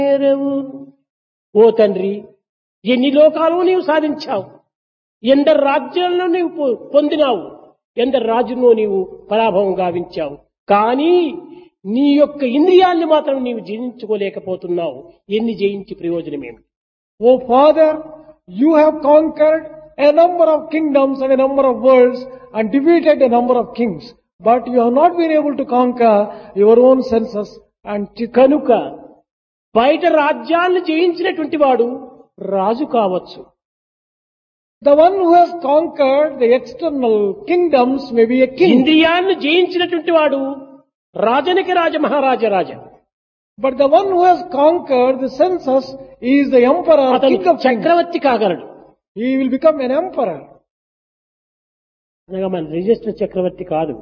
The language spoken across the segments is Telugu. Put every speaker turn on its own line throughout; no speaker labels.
చేరవు ఓ తండ్రి ఎన్ని లోకాలు నీవు సాధించావు ఎందరు రాజ్యాలను నీవు పొ- పొందినావు ఎందరు రాజును నీవు పరాభవం గావించావు కానీ నీ యొక్క ఇంద్రియాల్ని మాత్రం నీవు జయించుకోలేకపోతున్నావు ఎన్ని జయించి ప్రయోజనమేమి
O Father, you have conquered a number of kingdoms and a number of worlds and defeated a number of kings. But you have not been able to conquer your own senses and ch-
కనుక బయట రాజ్యాలను జయించినటువంటి వాడు రాజు కావచ్చు
the one who has conquered the external kingdoms may be a king.
ఇంద్రియాలను జయించినటువంటి వాడు రాజనికి రాజ మహారాజ రాజ
But the one who has conquered the senses is the emperor,
అతను
king of kings.
Chakravarthi కాగలడు
He will become an emperor.
అనగా మన రిజిస్టర్ చక్రవర్తి కాదు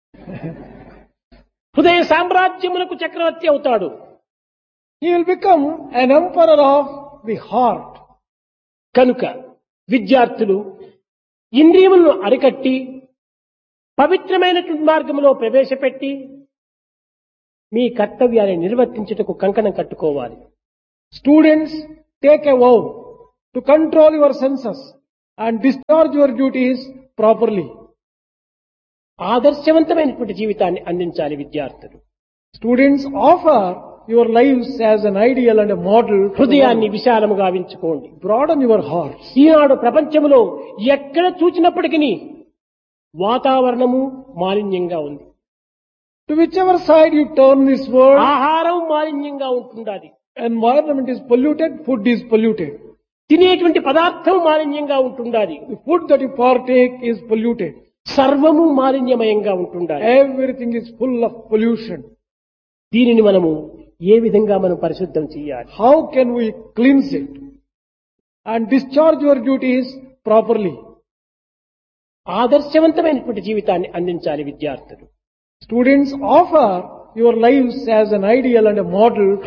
హృదయ సామ్రాజ్యములకు చక్రవర్తి అవుతాడు
He will become an emperor of the heart.
కనుక విద్యార్థులు ఇంద్రియములను అరికట్టి పవిత్రమైనటువంటి మార్గంలో ప్రవేశపెట్టి మీ కర్తవ్యాన్ని నిర్వర్తించుటకు కంకణం కట్టుకోవాలి
Students, take a vow to control your senses and discharge your duties properly.
ఆదర్శవంతమైనటువంటి జీవితాన్ని అందించాలి విద్యార్థులు
Students, offer your lives as an ideal and a model. to
హృదయాన్ని
all.
విశాలముగా గావించుకోండి
Broaden your hearts.
ఈనాడు ప్రపంచంలో ఎక్కడ చూచినప్పటికీ వాతావరణము మాలిన్యంగా ఉంది
To whichever side you turn this world,
ఆహారం మాలిన్యంగా ఉంటుండాలి
environment is polluted, food is polluted.
తినేటువంటి పదార్థం మాలిన్యంగా ఉంటుండాలి
The food that you partake is polluted.
సర్వము మాలిన్యమయంగా ఉంటుండాలి
Everything is full of pollution.
దీనిని మనము ఏ విధంగా మనం పరిశుద్ధం చేయాలి
How can we cleanse it and discharge your duties properly?
ఆదర్శవంతమైనటువంటి జీవితాన్ని అందించాలి విద్యార్థులు
Students, offer your lives as an ideal and a model